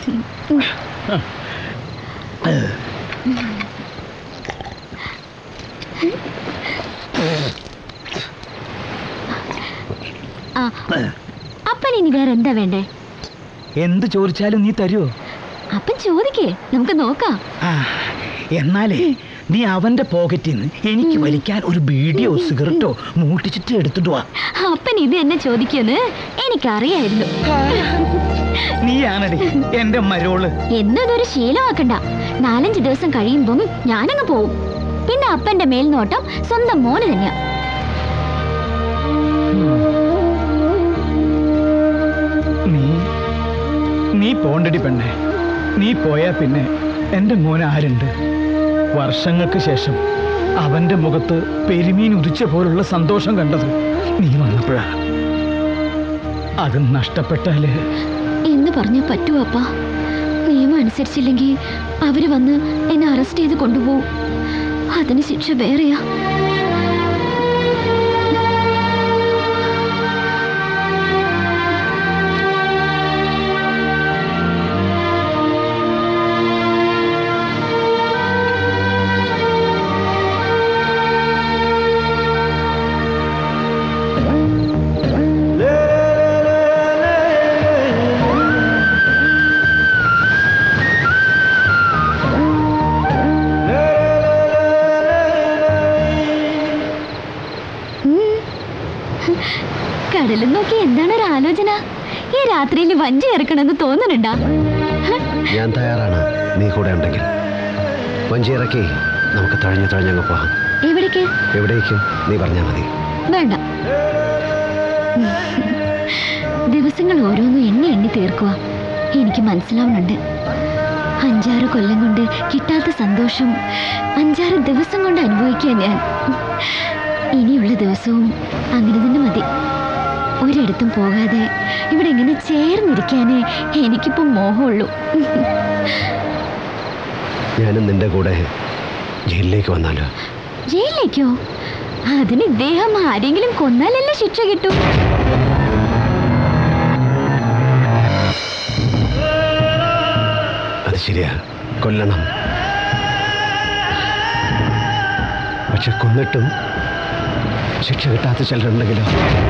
ആ അപ്പൻ ഇനി വേറെ എന്താ വേണ്ടേ എന്ത് ചോദിച്ചാലും നീ തരുമോ അപ്പൻ ചോദിക്കേ നമുക്ക് നോക്കാം ആ, എന്നാലേ നീ അവന്റെ പോക്കറ്റിൽ നിന്ന് എനിക്ക് വലിക്കാൻ ഒരു ബീഡിയോ സിഗരറ്റോ മൂട്ടിച്ചിട്ട് എടുത്തിട്ട് വാ അപ്പൻ ഇത് എന്നെ ചോദിക്കുമെന്ന് എനിക്കറിയായിരുന്നു നീയാണടി എന്റെ മരോള് എന്നതൊരു ശീലമാക്കണ്ട നാലഞ്ച് ദിവസം കഴിയുമ്പം ഞാനങ്ങ് പോവും പിന്നെ അപ്പന്റെ മേൽനോട്ടം സ്വന്തം മോന് തന്നെയാ നീ നീ പോണ്ടടി പെണ്ണെ നീ പോയാ പിന്നെ എന്റെ മോൻ ആരുണ്ട് വർഷങ്ങൾക്ക് ശേഷം അവന്റെ മുഖത്ത് പെരുമീൻ ഉദിച്ച പോലുള്ള സന്തോഷം കണ്ടത് നീ വന്നപ്പോഴാ അത് നഷ്ടപ്പെട്ടാല് എന്ന് പറഞ്ഞ പറ്റുമോ അപ്പ നിയമം അനുസരിച്ചില്ലെങ്കിൽ അവര് വന്ന് എന്നെ അറസ്റ്റ് ചെയ്ത് കൊണ്ടുപോകും അതിന് ശിക്ഷ വേറെയാ കടലും നോക്കി എന്താണ് ഒരു ആലോചന ഈ രാത്രിയിൽ വഞ്ചി ഇറക്കണമെന്ന് തോന്നുന്നുണ്ടാ ഞാൻ തയ്യാറാണ് നീ കൂടെ ഉണ്ടെങ്കിൽ വഞ്ചി ഇറക്കി നമുക്ക് തഴഞ്ഞു തഴഞ്ഞങ്ങ് പോകാം എവിടേക്ക് എവിടേക്കും നീ പറഞ്ഞാൽ മതി വേണ്ട ദിവസങ്ങൾ ഓരോന്നും എണ്ണി എണ്ണി തീർക്കുക എനിക്ക് മനസ്സിലാവുന്നുണ്ട് അഞ്ചാറ് കൊല്ലം കൊണ്ട് കിട്ടാത്ത സന്തോഷം അഞ്ചാറ് ദിവസം കൊണ്ട് അനുഭവിക്കുക ഞാൻ ഇനിയുള്ള ദിവസവും അങ്ങനെ തന്നെ മതി ഒരിടത്തും പോകാതെ ഇവിടെ ഇങ്ങനെ ചേർന്നിരിക്കാനേ എനിക്കിപ്പോൾ മോഹമുള്ളൂ ഞാനും നിന്റെ കൂടെ ജയിലിലേക്ക് വന്നാലോ ജയിലിലേക്കോ അതിന് ഇദ്ദേഹം ആരെങ്കിലും കൊന്നാലല്ലേ ശിക്ഷ കിട്ടൂ അത് ശരിയാ കൊല്ലണം പക്ഷെ കൊന്നിട്ടും ശിക്ഷ കിട്ടാത്ത ചിലരുണ്ടെങ്കിലോ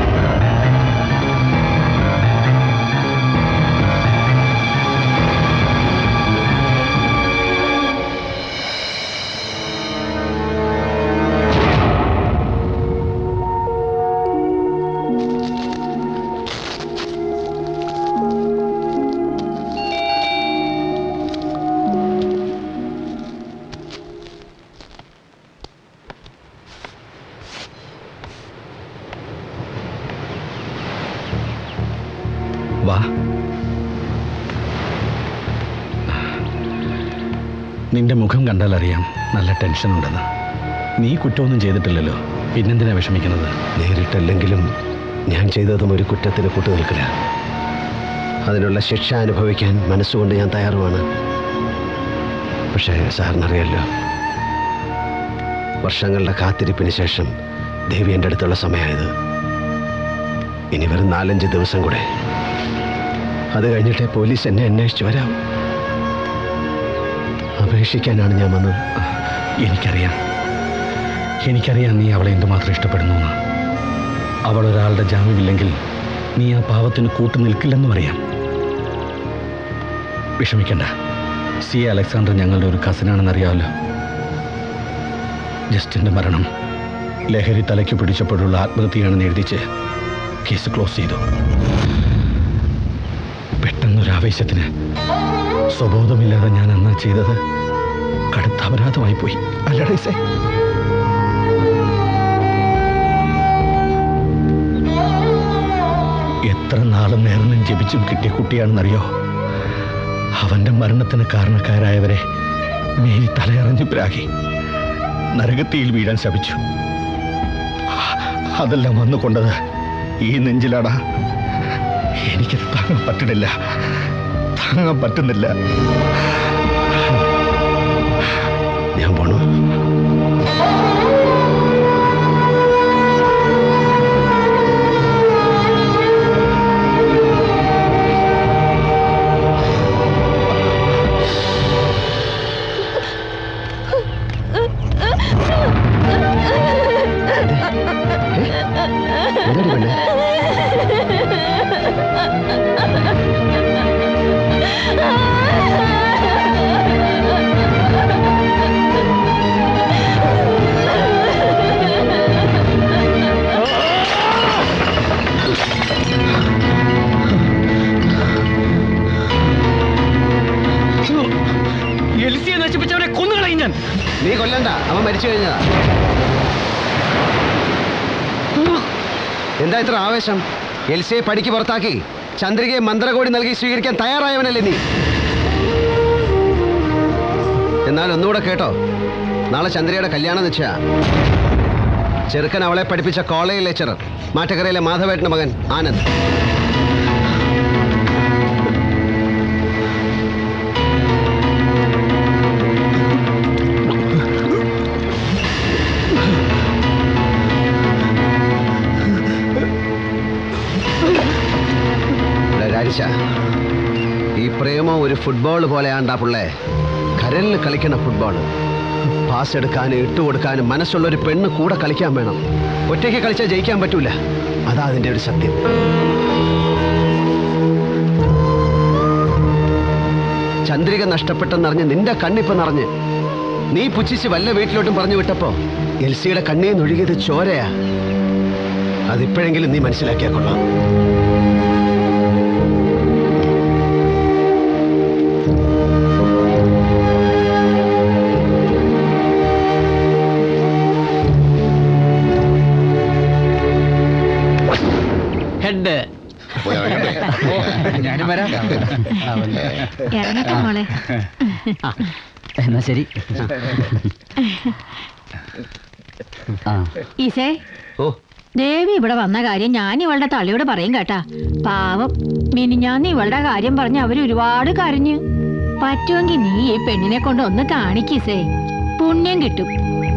വാ നിന്റെ മുഖം കണ്ടാൽ അറിയാം നല്ല ടെൻഷൻ ഉണ്ടെന്ന് നീ കുറ്റമൊന്നും ചെയ്തിട്ടില്ലല്ലോ പിന്നെന്തിനാ വിഷമിക്കുന്നത് നേരിട്ടല്ലെങ്കിലും ഞാൻ ചെയ്തതും ഒരു കുറ്റത്തിന് കൂട്ടു നിൽക്കില്ല അതിനുള്ള ശിക്ഷ അനുഭവിക്കാൻ മനസ്സുകൊണ്ട് ഞാൻ തയ്യാറുമാണ് പക്ഷേ സാറിനറിയാലോ വർഷങ്ങളുടെ കാത്തിരിപ്പിന് ശേഷം ദേവി എൻ്റെ അടുത്തുള്ള സമയമായത് ഇനി വെറും നാലഞ്ച് ദിവസം കൂടെ അത് കഴിഞ്ഞിട്ടേ പോലീസ് എന്നെ അന്വേഷിച്ച് വരാം അപേക്ഷിക്കാനാണ് ഞാൻ വന്നത് എനിക്കറിയാം എനിക്കറിയാം നീ അവളെ എന്തുമാത്രം ഇഷ്ടപ്പെടുന്നു എന്ന് അവൾ ഒരാളുടെ ജാമ്യമില്ലെങ്കിൽ നീ ആ പാവത്തിന് കൂട്ടു നിൽക്കില്ലെന്നും അറിയാം വിഷമിക്കണ്ട സി അലക്സാണ്ടർ ഞങ്ങളുടെ ഒരു കസിനാണെന്നറിയാമല്ലോ ജസ്റ്റിൻ്റെ മരണം ലഹരി തലയ്ക്ക് പിടിച്ചപ്പോഴുള്ള ആത്മഹത്യയാണെന്ന് എഴുതിച്ച് കേസ് ക്ലോസ് ചെയ്തു പെട്ടെന്നൊരു ആവേശത്തിന് സ്വബോധമില്ലാതെ ഞാൻ അന്നാ ചെയ്തത് കടുത്ത അപരാധമായി പോയി അല്ലടേ സേ എത്ര നാളും നേർന്നും ജപിച്ചും കിട്ടിയ കുട്ടിയാണെന്നറിയോ അവന്റെ മരണത്തിന് കാരണക്കാരായവരെ മേരി തലയറിഞ്ഞു പ്രാഗി നരകത്തിയിൽ വീഴാൻ ശപിച്ചു അതെല്ലാം വന്നു കൊണ്ടത് ഈ നെഞ്ചിലാടാ എനിക്കത് താങ്ങാൻ പറ്റണില്ല താങ്ങാൻ പറ്റുന്നില്ല ഞാൻ പോണു നശിപ്പിച്ചവനെ കൊന്നുകളയും ഞാൻ നീ കൊല്ലണ്ട അവൻ മരിച്ചു കഴിഞ്ഞതാ എന്താ ഇത്ര ആവേശം എൽസിയെ പടിക്ക് പുറത്താക്കി ചന്ദ്രികയെ മന്ത്രകോടി നൽകി സ്വീകരിക്കാൻ തയ്യാറായവനല്ലേ നീ എന്നാൽ ഒന്നുകൂടെ കേട്ടോ നാളെ ചന്ദ്രയുടെ കല്യാണം നിശ്ചയ ചെറുക്കൻ അവളെ പഠിപ്പിച്ച കോളേജ് ലെക്ചറർ മാറ്റക്കരയിലെ മാധവേട്ടന്റെ മകൻ ആനന്ദ് എടാ രാജേഷ ഈ പ്രേമം ഒരു ഫുട്ബോൾ പോലെയാണ്ടാ പിള്ളേ കരലിൽ കളിക്കുന്ന ഫുട്ബോൾ പാസ് എടുക്കാനും ഇട്ട് കൊടുക്കാനും മനസ്സുള്ള ഒരു പെണ്ണ് കൂടെ കളിക്കാൻ വേണം ഒറ്റയ്ക്ക് കളിച്ചാൽ ജയിക്കാൻ പറ്റൂല അതാ അതിന്റെ ഒരു സത്യം ചന്ദ്രിക നഷ്ടപ്പെട്ടെന്നറിഞ്ഞ് നിന്റെ കണ്ണിപ്പ് നിറഞ്ഞ് നീ പുച്ഛിച്ച് വല്ല വീട്ടിലോട്ടും പറഞ്ഞു വിട്ടപ്പോ എൽസിയുടെ കണ്ണീന്ന് ഒഴുകിയത് ചോരയാ അതിപ്പോഴെങ്കിലും നീ മനസ്സിലാക്കിയാ കൊള്ളാം ഹെഡ് ഞാനും വരാം ഇറങ്ങട്ടെ മോളെ എന്നാ ശരി ആ ഈസേ ഓ ദേവി ഇവിടെ വന്ന കാര്യം ഞാൻ ഇവളുടെ തള്ളിയോട് പറയും കേട്ടാ പാവം മിനിഞ്ഞാന്ന് ഇവളുടെ കാര്യം പറഞ്ഞ് അവര് ഒരുപാട് കരഞ്ഞു പറ്റുമെങ്കിൽ നീ ഈ പെണ്ണിനെ കൊണ്ട് ഒന്ന് കാണിക്കീസേ പുണ്യം കിട്ടും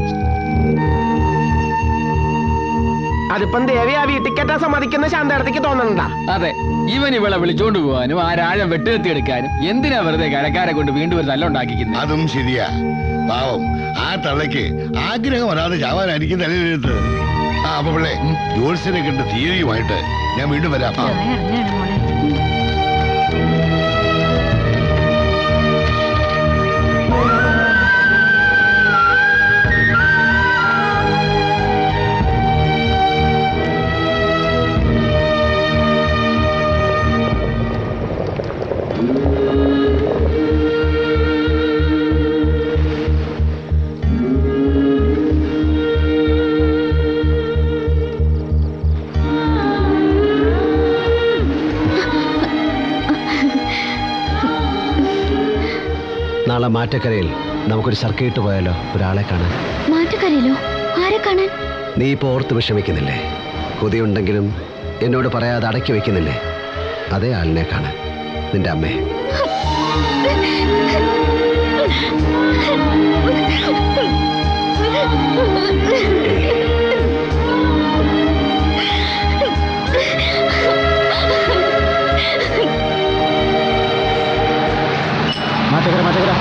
അതിപ്പം ദേവി ആ വീട്ടിൽ കെട്ടാൻ സമ്മതിക്കുന്ന ശാന്തടത്തേക്ക് തോന്നണ്ടാ അതെ ഇവൻ ഇവളെ വിളിച്ചോണ്ട് പോവാനും ആ രാഴം വെട്ടുകത്തി എടുക്കാനും എന്തിനാ വെറുതെ കരക്കാരെ കൊണ്ട് വീണ്ടും ഒരു തല്ലുണ്ടാക്കിക്കുന്നത് അതും ശരിയാ പാവം ആ തള്ളയ്ക്ക് ആഗ്രഹം വരാതെ ചാവാനായിരിക്കും തലയിലെടുത്ത് ആ അപ്പൊ പിള്ളേ ജോത്സ്യനെ കണ്ട് തീയതിയുമായിട്ട് ഞാൻ വീണ്ടും വരാം ആ. ഞാൻ ഇറങ്ങാണ് മോളെ നാളെ മാറ്റക്കരയിൽ നമുക്കൊരു സർക്കിട്ട് പോയാലോ ഒരാളെ കാണാൻ മാറ്റക്കരയിലോ ആരെ കാണാൻ നീ ഇപ്പോൾ ഓർത്ത് വിഷമിക്കുന്നില്ലേ കൊതിയുണ്ടെങ്കിലും എന്നോട് പറയാതെ അടക്കി വെക്കുന്നില്ലേ അതേ ആളിനെ കാണാൻ നിന്റെ അമ്മയെ മാറ്റക്കര മാറ്റക്കര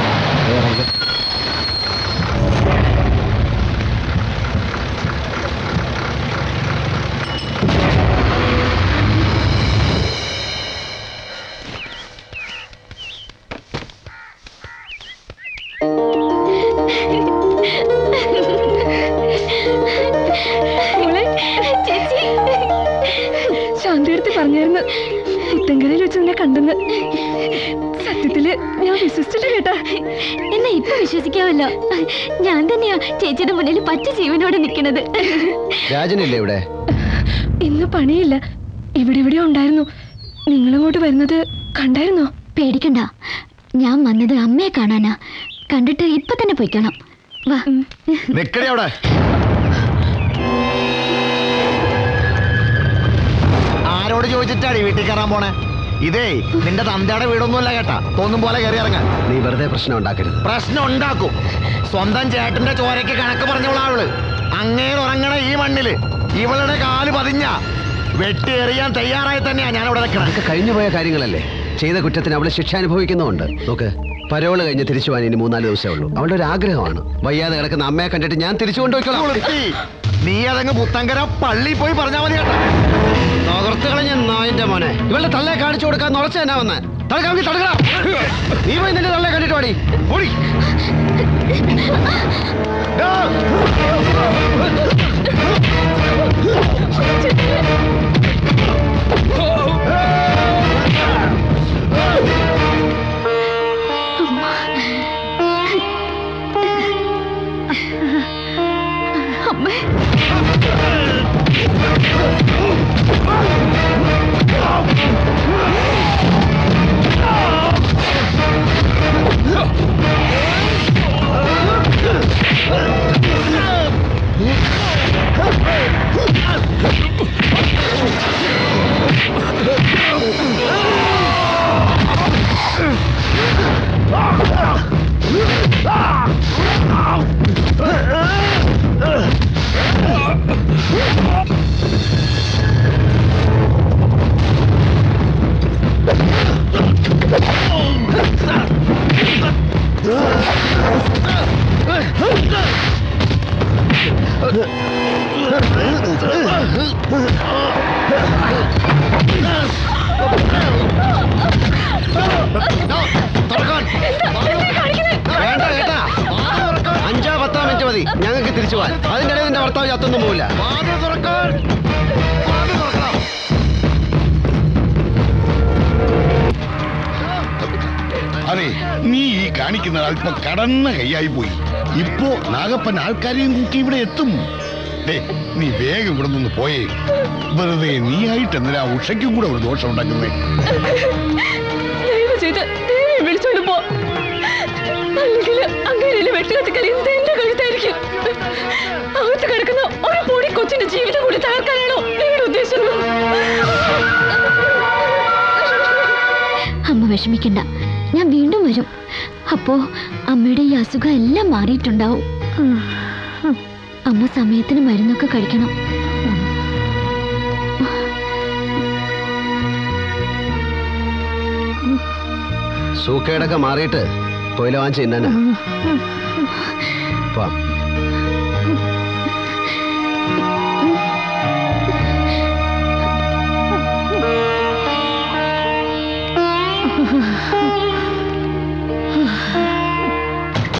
മോളെ, ചേച്ചി ശാന്തിയെടുത്ത് പറഞ്ഞായിരുന്നു പുത്തങ്കരയിൽ വെച്ച് നിന്നെ കണ്ടെന്ന് സത്യത്തില് ഞാൻ വിശ്വസിച്ചില്ല കേട്ടാ എന്നാ ഇപ്പൊ വിശ്വസിക്കാമല്ലോ ഞാൻ തന്നെയാ ചേച്ചിയുടെ മുന്നിൽ പച്ച ജീവനോടെ നിൽക്കുന്നത് രാജനില്ലേ ഇവിടെ ഇന്ന് പണിയില്ല ഇവിടെ എവിടെയോ ഉണ്ടായിരുന്നു നിങ്ങളിങ്ങോട്ട് വരുന്നത് കണ്ടായിരുന്നോ പേടിക്കണ്ട ഞാൻ വന്നത് അമ്മയെ കാണാനാ കണ്ടിട്ട് ഇപ്പൊ തന്നെ പോയിക്കണം വാ നിക്കടി അവിടെ ആരോട് ചോദിച്ചിട്ടാണ് ഈ വീട്ടിൽ കയറാൻ പോണേ ഇതേ നിന്റെ തന്തയുടെ വീടൊന്നുമല്ല കേട്ടാ തോന്നും പോലെ കയറി ഇറങ്ങാൻ നീ വെറുതെ പ്രശ്നം ഉണ്ടാക്കരുത് പ്രശ്നം ഉണ്ടാക്കും സ്വന്തം ചേട്ടന്റെ ചോരയ്ക്ക് കണക്ക് പറഞ്ഞവളാ അവള് അങ്ങേര് ഉറങ്ങണ ഈ മണ്ണില് ഇവളുടെ കാല് പതിഞ്ഞ വെട്ടി എറിയാൻ തയ്യാറായി തന്നെയാ ഞാൻ ഇവിടെ നിൽക്കണം അതൊക്കെ കഴിഞ്ഞുപോയ കാര്യങ്ങളല്ലേ ചെയ്ത കുറ്റത്തിന് അവള് ശിക്ഷ അനുഭവിക്കുന്നുമുണ്ട് നോക്ക് പരോള് കഴിഞ്ഞ് തിരിച്ചു പോകാൻ ഇനി മൂന്നാല് ദിവസമേ ഉള്ളൂ അവളുടെ ഒരു ആഗ്രഹമാണ് വയ്യാതെ കിടക്കുന്ന അമ്മയെ കണ്ടിട്ട് ഞാൻ തിരിച്ചു കൊണ്ടുപോയിക്കോളാം ഉളുത്തി, നീ അതങ്ങ് പുത്തങ്കര പള്ളി പോയി പറഞ്ഞാ മതി കേട്ടാ തകർത്ത് കളഞ്ഞ നായിന്റെ മോനെ ഇവളുടെ തള്ളയെ കാണിച്ചു കൊടുക്കാൻ ഉറച്ചു തന്നെ വന്ന് തടുക്കാമെങ്കിൽ തടുക്കണം നീ പോയി നിന്റെ തള്ളയെ കണ്ടിട്ട് പാടി ഓടി അമ്മ വേണ്ട കേട്ടാ അഞ്ചോ പത്തോ മിനിറ്റ് മതി ഞങ്ങൾക്ക് തിരിച്ചു പോവാൻ അതിൻ്റെ ഇടയിൽ നിന്റെ ഭർത്താവ് ചത്തൊന്നും പോവില്ല വാതിൽ തുറക്കാൻ വാതിൽ തുറക്കണം അതെ നീ ഈ കാണിക്കുന്ന അല്പം കടന്ന കൈയായി പോയി ഇപ്പോ നാഗപ്പൻ ആൾക്കാരെയും കൂട്ടി ഇവിടെ എത്തും ദേ, നീ വേഗം ഇവിടെ നിന്ന് പോയേ വെറുതെ നീ ആയിട്ട് എന്തിനാ ഉഷയ്ക്കും കൂടെ ഒരു ദോഷം ഉണ്ടാക്കുന്നേ ദയവ് ചെയ്ത് ദേവിയെ വിളിച്ചോണ്ട് പോ അല്ലെങ്കിൽ അങ്ങനെ വെട്ടുകത്തി കഴിയുന്നത് എന്റെ കഴുത്തായിരിക്കും അകത്ത് കിടക്കുന്ന ഒരു പൊടി കൊച്ചിന്റെ ജീവിതം കൂടി തകർക്കാനാണോ നിങ്ങളുടെ ഉദ്ദേശം അമ്മ വിഷമിക്കണ്ട ഞാൻ വീണ്ടും വരും അപ്പോ അമ്മയുടെ ഈ അസുഖം എല്ലാം മാറിയിട്ടുണ്ടാവും അമ്മ സമയത്തിന് മരുന്നൊക്കെ കഴിക്കണം സൂക്കേടൊക്കെ മാറിയിട്ട് തൊയില വാങ്ങിച്ച് തിന്നാനാ പോവാം